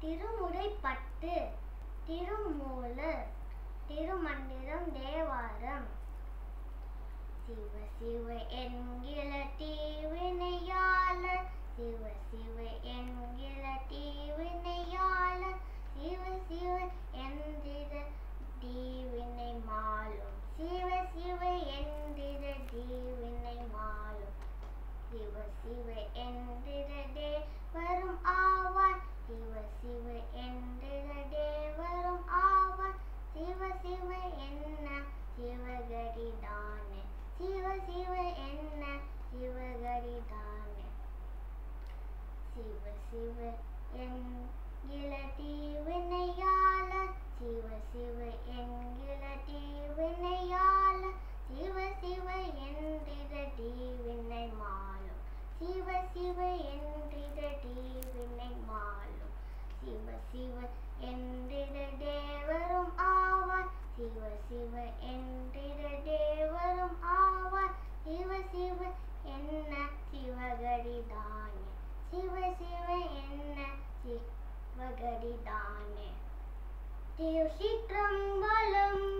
திருமுறைப்பட்டு திருமூலு திருமந்திரம் தேவாரம் சிவ சிவ என்கிற தீவினையால சிவ சிவ என்கிற தீவினையால சிவ சிவ எந்திர தீவினை மாலும் சிவ சிவ எந்திர தீவினை மாலும் சிவ சிவ எந்திர தேவரும் ஆவார் சிவ சிவ எந்திர தேவரும் ஆவார் சிவ சிவ என்ன சிவகரிதானே சிவ சிவ என்ன சிவகரிதானே சிவ சிவ என்கிற தீவினையால சிவ சிவ என்கிற தீவினையால சிவ சிவ என்கிற தீவினை மாலும் சிவ சிவ என்கிற தீவினை மாலும் சிவ சிவ என்கிற தேவரும் ஆவார் சிவ சிவ என்கிற தேவரும் ஆவார் சிவ சிவ என்ன சிவகரிதானே சிவ சிவ என்ன சிவகரிதானே திருச்சிற்றம்பலம்